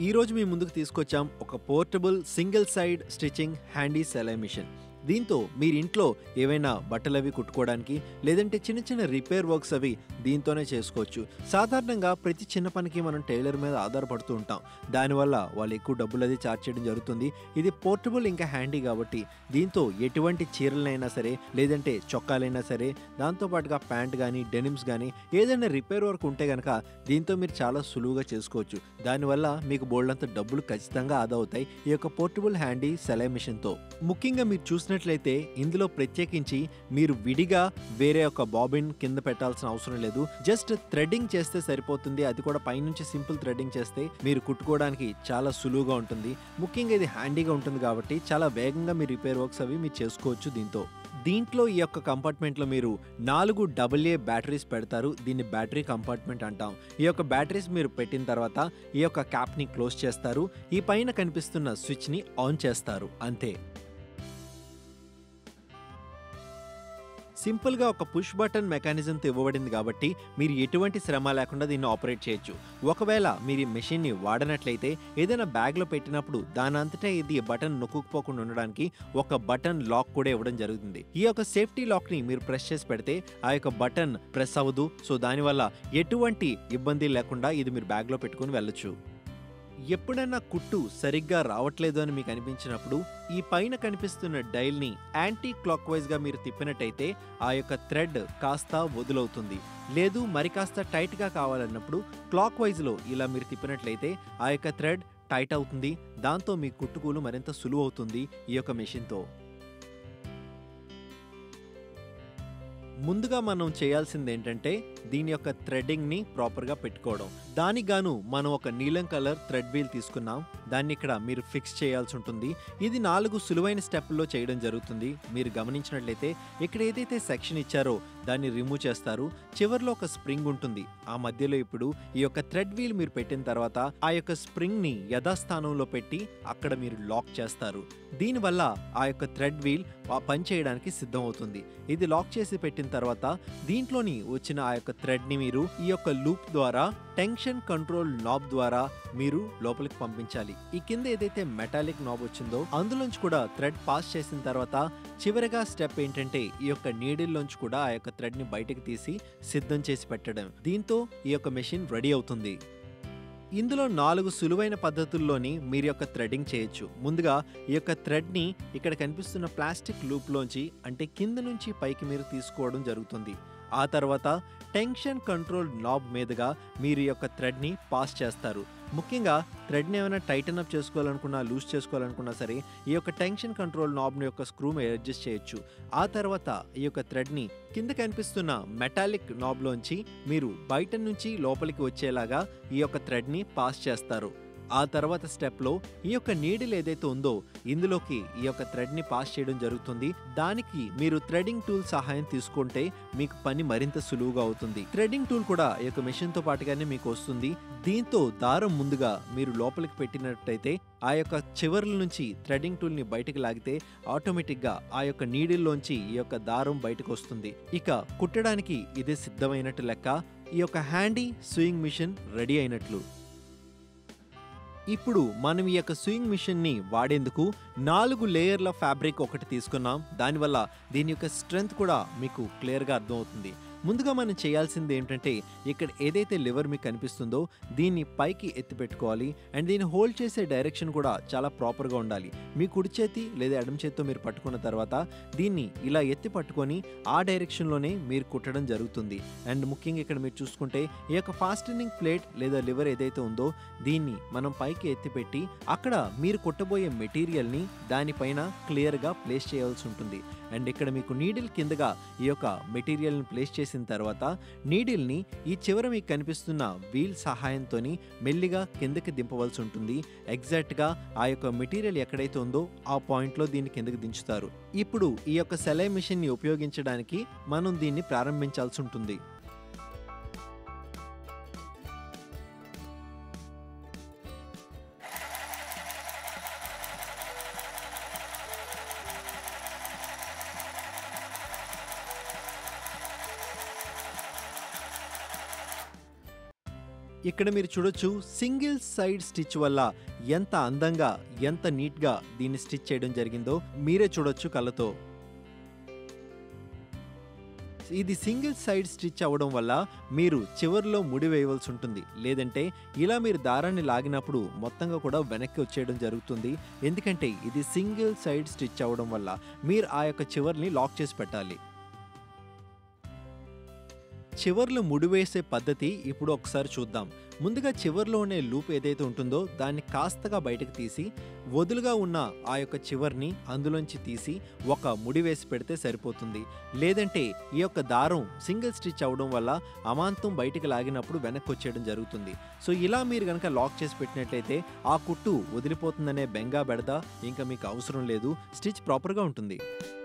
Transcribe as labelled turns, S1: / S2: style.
S1: ఈ రోజు మీ ముందుకు తీసుకొచ్చాం ఒక portable single side stitching handy సెలై మిషన్ దీంతో మీరు ఇంట్లో ఏవైనా బట్టలు అవి కుట్టుకోవడానికి లేదంటే చిన్న చిన్న రిపేర్ వర్క్స్ అవి దీంతోనే చేసుకోవచ్చు సాధారణంగా ప్రతి చిన్న పనికి మనం టైలర్ మీద ఆధారపడుతూ ఉంటాం దానివల్ల వాళ్ళు ఎక్కువ డబ్బులు అది చార్జ్ చేయడం జరుగుతుంది ఇది పోర్టబుల్ ఇంకా హ్యాండీ కాబట్టి దీంతో ఎటువంటి చీరలైనా సరే లేదంటే చొక్కాలైనా సరే దాంతోపాటుగా ప్యాంట్ కానీ డెనిమ్స్ కానీ ఏదైనా రిపేర్ వర్క్ ఉంటే కనుక దీంతో మీరు చాలా సులువుగా చేసుకోవచ్చు దానివల్ల మీకు బోల్డంత డబ్బులు ఖచ్చితంగా ఆదా అవుతాయి ఈ యొక్క పోర్టబుల్ హ్యాండీ సెలై మిషన్తో ముఖ్యంగా మీరు చూసినట్లయితే ఇందులో ప్రత్యేకించి మీరు విడిగా వేరే ఒక బాబిన్ కింద పెట్టాల్సిన అవసరం లేదు జస్ట్ థ్రెడ్డింగ్ చేస్తే సరిపోతుంది అది కూడా పైనుంచి సింపుల్ థ్రెడ్డింగ్ చేస్తే మీరు కుట్టుకోవడానికి చాలా సులువుగా ఉంటుంది ముఖ్యంగా ఇది హ్యాండీగా ఉంటుంది కాబట్టి చాలా వేగంగా మీ రిపేర్ వర్క్స్ అవి మీరు చేసుకోవచ్చు దీంతో దీంట్లో ఈ యొక్క కంపార్ట్మెంట్లో మీరు నాలుగు డబుల్ ఏ బ్యాటరీస్ పెడతారు దీన్ని బ్యాటరీ కంపార్ట్మెంట్ అంటాం ఈ యొక్క బ్యాటరీస్ మీరు పెట్టిన తర్వాత ఈ యొక్క క్యాప్ని క్లోజ్ చేస్తారు ఈ పైన కనిపిస్తున్న స్విచ్ని ఆన్ చేస్తారు అంతే సింపుల్గా ఒక పుష్ బటన్ మెకానిజంతో ఇవ్వబడింది కాబట్టి మీరు ఎటువంటి శ్రమ లేకుండా దీన్ని ఆపరేట్ చేయొచ్చు ఒకవేళ మీరు ఈ మెషిన్ని వాడనట్లయితే ఏదైనా బ్యాగ్లో పెట్టినప్పుడు దాని అంతటా ఇది బటన్ నొక్కుకుపోకుండా ఉండడానికి ఒక బటన్ లాక్ కూడా ఇవ్వడం జరుగుతుంది ఈ యొక్క సేఫ్టీ లాక్ని మీరు ప్రెస్ చేసి పెడితే ఆ యొక్క బటన్ ప్రెస్ అవ్వదు సో దానివల్ల ఎటువంటి ఇబ్బంది లేకుండా ఇది మీరు బ్యాగ్లో పెట్టుకుని వెళ్ళొచ్చు ఎప్పుడైనా కుట్టు సరిగ్గా రావట్లేదు అని మీకు అనిపించినప్పుడు ఈ పైన కనిపిస్తున్న డైల్ని యాంటీ క్లాక్ వైజ్గా మీరు తిప్పినట్టయితే ఆ యొక్క థ్రెడ్ కాస్త వదులవుతుంది లేదు మరి కాస్త టైట్గా కావాలన్నప్పుడు క్లాక్ వైజ్లో ఇలా మీరు తిప్పినట్లయితే ఆ యొక్క థ్రెడ్ టైట్ అవుతుంది దాంతో మీ కుట్టుకూలు మరింత సులువు అవుతుంది ఈ యొక్క మెషిన్తో ముందుగా మనం చేయాల్సింది ఏంటంటే దీని యొక్క థ్రెడ్డింగ్ని ప్రాపర్గా పెట్టుకోవడం దానికి గాను మనం ఒక నీలం కలర్ థ్రెడ్ వీల్ తీసుకున్నాం దాన్ని ఇక్కడ మీరు ఫిక్స్ చేయాల్సి ఉంటుంది ఇది నాలుగు సులువైన స్టెప్ల్లో చేయడం జరుగుతుంది మీరు గమనించినట్లయితే ఇక్కడ ఏదైతే సెక్షన్ ఇచ్చారో దాన్ని రిమూవ్ చేస్తారు చివర్లో ఒక స్ప్రింగ్ ఉంటుంది ఆ మధ్యలో ఇప్పుడు ఈ యొక్క థ్రెడ్ వీల్ మీరు పెట్టిన తర్వాత ఆ యొక్క స్ప్రింగ్ ని యథాస్థానంలో పెట్టి అక్కడ మీరు లాక్ చేస్తారు దీనివల్ల ఆ యొక్క థ్రెడ్ వీల్ పని చేయడానికి సిద్ధం అవుతుంది ఇది లాక్ చేసి పెట్టిన తర్వాత దీంట్లోని వచ్చిన ఆ యొక్క థ్రెడ్ ని మీరు ఈ యొక్క లూప్ ద్వారా టెన్షన్ కంట్రోల్ నాబ్ ద్వారా మీరు లోపలికి పంపించాలి ఈ కింద ఏదైతే మెటాలిక్ నాబ్ వచ్చిందో అందులోంచి కూడా థ్రెడ్ పాస్ చేసిన తర్వాత చివరిగా స్టెప్ ఏంటంటే ఈ యొక్క నీడిల్లోంచి కూడా ఆ యొక్క థ్రెడ్ ని బయటకు తీసి సిద్ధం చేసి పెట్టడం దీంతో ఈ యొక్క మెషిన్ రెడీ అవుతుంది ఇందులో నాలుగు సులువైన పద్ధతుల్లోని మీరు యొక్క థ్రెడ్డింగ్ చేయొచ్చు ముందుగా ఈ యొక్క థ్రెడ్ని ఇక్కడ కనిపిస్తున్న ప్లాస్టిక్ లూప్లోంచి అంటే కింద నుంచి పైకి మీరు తీసుకోవడం జరుగుతుంది ఆ తర్వాత టెన్షన్ కంట్రోల్ నాబ్ మీదుగా మీరు ఈ యొక్క థ్రెడ్ని పాస్ చేస్తారు ముఖ్యంగా థ్రెడ్ని ఏమైనా టైటన్ అప్ చేసుకోవాలనుకున్నా లూజ్ చేసుకోవాలనుకున్నా సరే ఈ యొక్క టెన్షన్ కంట్రోల్ నాబ్ని యొక్క స్క్రూ అడ్జస్ట్ చేయొచ్చు ఆ తర్వాత ఈ యొక్క థ్రెడ్ని కింద కనిపిస్తున్న మెటాలిక్ నాబ్లోంచి మీరు బయట నుంచి లోపలికి వచ్చేలాగా ఈ యొక్క థ్రెడ్ని పాస్ చేస్తారు ఆ తర్వాత స్టెప్లో ఈ యొక్క నీడిల్ ఏదైతే ఉందో ఇందులోకి ఈ యొక్క థ్రెడ్ని పాస్ చేయడం జరుగుతుంది దానికి మీరు థ్రెడింగ్ టూల్ సహాయం తీసుకుంటే మీకు పని మరింత సులువుగా అవుతుంది థ్రెడింగ్ టూల్ కూడా ఈ యొక్క మెషిన్తో పాటుగానే మీకు వస్తుంది దీంతో దారం ముందుగా మీరు లోపలికి పెట్టినట్టయితే ఆ యొక్క చివర్ల నుంచి థ్రెడింగ్ టూల్ని బయటకు లాగితే ఆటోమేటిక్గా ఆ యొక్క నీడిల్లోంచి ఈ యొక్క దారం బయటకు వస్తుంది ఇక కుట్టడానికి ఇదే సిద్ధమైనట్టు లెక్క ఈ యొక్క హ్యాండీ సూయింగ్ మిషన్ రెడీ అయినట్లు ఇప్పుడు మనం ఈ యొక్క స్వింగ్ మిషన్ని వాడేందుకు నాలుగు లేయర్ల ఫ్యాబ్రిక్ ఒకటి తీసుకున్నాం దానివల్ల దీని యొక్క స్ట్రెంగ్త్ కూడా మీకు క్లియర్గా అర్థమవుతుంది ముందుగా మనం చేయాల్సింది ఏంటంటే ఇక్కడ ఏదైతే లివర్ మీకు కనిపిస్తుందో దీన్ని పైకి ఎత్తి పెట్టుకోవాలి అండ్ దీన్ని హోల్డ్ చేసే డైరెక్షన్ కూడా చాలా ప్రాపర్గా ఉండాలి మీ కుడి చేతి లేదా ఎడమ చేతితో మీరు పట్టుకున్న తర్వాత దీన్ని ఇలా ఎత్తి పట్టుకొని ఆ డైరెక్షన్లోనే మీరు కుట్టడం జరుగుతుంది అండ్ ముఖ్యంగా ఇక్కడ మీరు చూసుకుంటే ఈ యొక్క ఫాస్టనింగ్ ప్లేట్ లేదా లివర్ ఏదైతే ఉందో దీన్ని మనం పైకి ఎత్తిపెట్టి అక్కడ మీరు కుట్టబోయే మెటీరియల్ని దానిపైన క్లియర్గా ప్లేస్ చేయాల్సి ఉంటుంది అండ్ ఇక్కడ మీకు నీడిల్ కిందగా ఈ యొక్క మెటీరియల్ని ప్లేస్ చేసిన తర్వాత నీడిల్ని ఈ చివర మీకు కనిపిస్తున్న వీల్ సహాయంతో మెల్లిగా కిందకి దింపవలసి ఉంటుంది ఎగ్జాక్ట్గా ఆ యొక్క మెటీరియల్ ఎక్కడైతే ఉందో ఆ పాయింట్లో దీన్ని కిందకి దించుతారు ఇప్పుడు ఈ యొక్క సెలై మిషన్ని ఉపయోగించడానికి మనం దీన్ని ప్రారంభించాల్సి ఉంటుంది ఇక్కడ మీరు చూడొచ్చు సింగిల్ సైడ్ స్టిచ్ వల్ల ఎంత అందంగా ఎంత నీట్గా దీన్ని స్టిచ్ చేయడం జరిగిందో మీరే చూడొచ్చు కళ్ళతో ఇది సింగిల్ సైడ్ స్టిచ్ అవ్వడం వల్ల మీరు చివర్లో ముడి వేయవలసి ఉంటుంది లేదంటే ఇలా మీరు దారాన్ని లాగినప్పుడు మొత్తంగా కూడా వెనక్కి వచ్చేయడం జరుగుతుంది ఎందుకంటే ఇది సింగిల్ సైడ్ స్టిచ్ అవ్వడం వల్ల మీరు ఆ యొక్క చివర్ని లాక్ చేసి పెట్టాలి చివర్లు ముడివేసే పద్ధతి ఇప్పుడు ఒకసారి చూద్దాం ముందుగా చివర్లో ఉండే లూప్ ఏదైతే ఉంటుందో దాన్ని కాస్తగా బయటకు తీసి వదులుగా ఉన్న ఆ యొక్క చివర్ని అందులోంచి తీసి ఒక ముడి వేసి పెడితే సరిపోతుంది లేదంటే ఈ యొక్క దారం సింగిల్ స్టిచ్ అవడం వల్ల అమాంతం బయటికి లాగినప్పుడు వెనక్కి వచ్చేయడం జరుగుతుంది సో ఇలా మీరు కనుక లాక్ చేసి పెట్టినట్లయితే ఆ కుట్టు వదిలిపోతుందనే బెంగా బెడద ఇంకా మీకు అవసరం లేదు స్టిచ్ ప్రాపర్గా ఉంటుంది